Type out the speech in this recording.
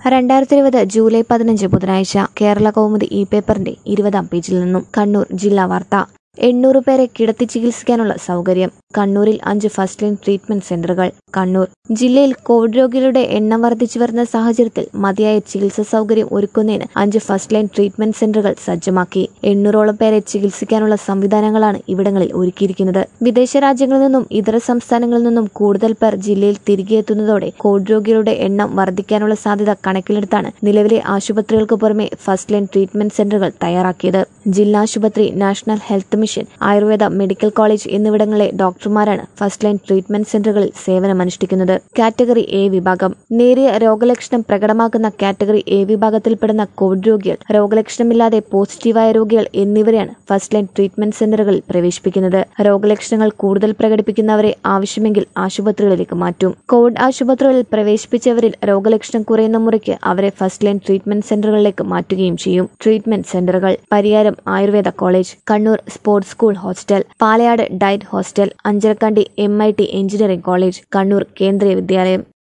രണ്ടായിരത്തി ഇരുപത് ജൂലൈ പതിനഞ്ച് ബുധനാഴ്ച കേരള കൗമുദി ഇ പേപ്പറിന്റെ ഇരുപതാം പേജിൽ നിന്നും കണ്ണൂർ ജില്ലാ വാർത്ത എണ്ണൂറ് പേരെ കിടത്തി ചികിത്സിക്കാനുള്ള സൗകര്യം കണ്ണൂരിൽ അഞ്ച് ഫസ്റ്റ് ലൈൻ ട്രീറ്റ്മെന്റ് സെന്ററുകൾ കണ്ണൂർ ജില്ലയിൽ കോവിഡ് രോഗികളുടെ എണ്ണം വർദ്ധിച്ചു വരുന്ന സാഹചര്യത്തിൽ മതിയായ ചികിത്സാ സൗകര്യം ഒരുക്കുന്നതിന് അഞ്ച് ഫസ്റ്റ് ലൈൻ ട്രീറ്റ്മെന്റ് സെന്ററുകൾ സജ്ജമാക്കി എണ്ണൂറോളം പേരെ ചികിത്സിക്കാനുള്ള സംവിധാനങ്ങളാണ് ഇവിടങ്ങളിൽ ഒരുക്കിയിരിക്കുന്നത് വിദേശ രാജ്യങ്ങളിൽ നിന്നും ഇതര സംസ്ഥാനങ്ങളിൽ നിന്നും കൂടുതൽ പേർ ജില്ലയിൽ തിരികെ എത്തുന്നതോടെ കോവിഡ് രോഗികളുടെ എണ്ണം വർദ്ധിക്കാനുള്ള സാധ്യത കണക്കിലെടുത്താണ് നിലവിലെ ആശുപത്രികൾക്ക് പുറമെ ഫസ്റ്റ് ലൈൻ ട്രീറ്റ്മെന്റ് സെന്ററുകൾ തയ്യാറാക്കിയത് ജില്ലാ ആശുപത്രി national health mission Ayurveda medical college എന്നിവിടങ്ങളിലെ ഡോക്ടർമാരാണ് ഫസ്റ്റ് ലൈൻ ട്രീറ്റ്മെന്റ് സെന്ററുകളിൽ സേവനമനുഷ്ഠിക്കുന്നത് കാറ്റഗറി എ വിഭാഗം നേരിയ രോഗലക്ഷണം പ്രകടമാക്കുന്ന കാറ്റഗറി എ വിഭാഗത്തിൽപ്പെടുന്ന കോവിഡ് രോഗികൾ രോഗലക്ഷണമില്ലാതെ പോസിറ്റീവായ രോഗികൾ എന്നിവരെയാണ് ഫസ്റ്റ് ലൈൻ ട്രീറ്റ്മെന്റ് സെന്ററുകളിൽ പ്രവേശിപ്പിക്കുന്നത് രോഗലക്ഷണങ്ങൾ കൂടുതൽ പ്രകടിപ്പിക്കുന്നവരെ ആവശ്യമെങ്കിൽ ആശുപത്രികളിലേക്ക് മാറ്റും കോവിഡ് ആശുപത്രികളിൽ പ്രവേശിപ്പിച്ചവരിൽ രോഗലക്ഷണം കുറയുന്ന മുറയ്ക്ക് അവരെ ഫസ്റ്റ് ലൈൻ ട്രീറ്റ്മെന്റ് സെന്ററുകളിലേക്ക് മാറ്റുകയും ചെയ്യും ട്രീറ്റ്മെന്റ് സെന്ററുകൾ Pariyaram Ayurveda college Kannur sports school hostel Palayad diet hostel Ancharakandi M I T engineering college Kannur Kendriya വിദ്യാലയം